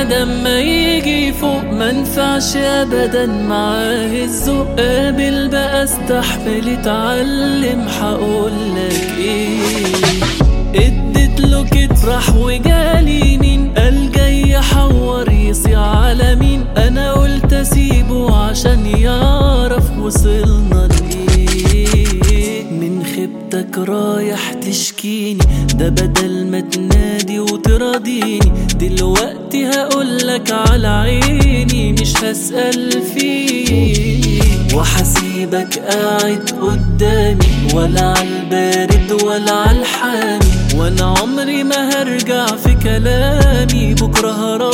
ادم ما يجي فوق منفعش ابدا معاه الذوق قابل بقى استحمل اتعلم هقولك ايه اديت له كتف راح وجالي مين قال جاي احور يصيع على مين انا قلت اسيبه عشان يعرف وصلنا لايه من خيبتك رايح تشكيني ده بدل ما تنادي وتراضيني دلوقتي هقولك على عيني مش هسأل فيه وحسيبك قاعد قدامي ولا عالبارد ولا عالحامي وانا عمري ما هرجع في كلامي بكره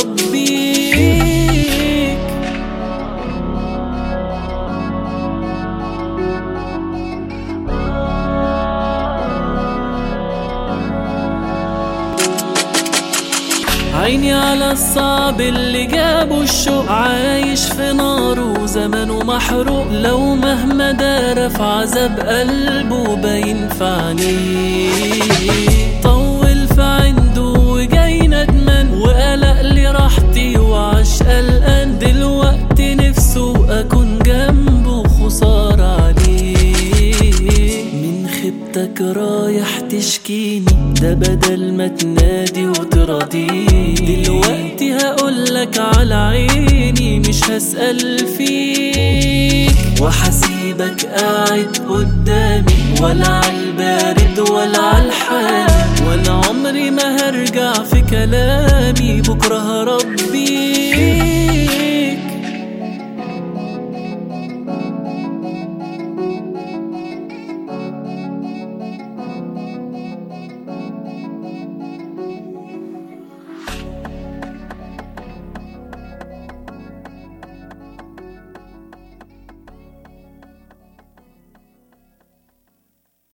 هربيك عيني على الصعب اللي جابه الشوق عايش في نار وزمنه محروق لو مهما دار في عذاب قلبه باين في عينيه طول في عنده وجاي ندمان وقلق لي راحتي وعاش قلقان دلوقتي نفسه اكون جنبه خسارة عليه من خيبتك رايح تشكيني ده بدل ما تنادي وتراضيني دلوقتي هقولك على عيني مش هسأل فيك وحسيبك قاعد قدامي ولا عالبارد ولا عالحامي وانا عمري ما هرجع في كلامي بكره هرب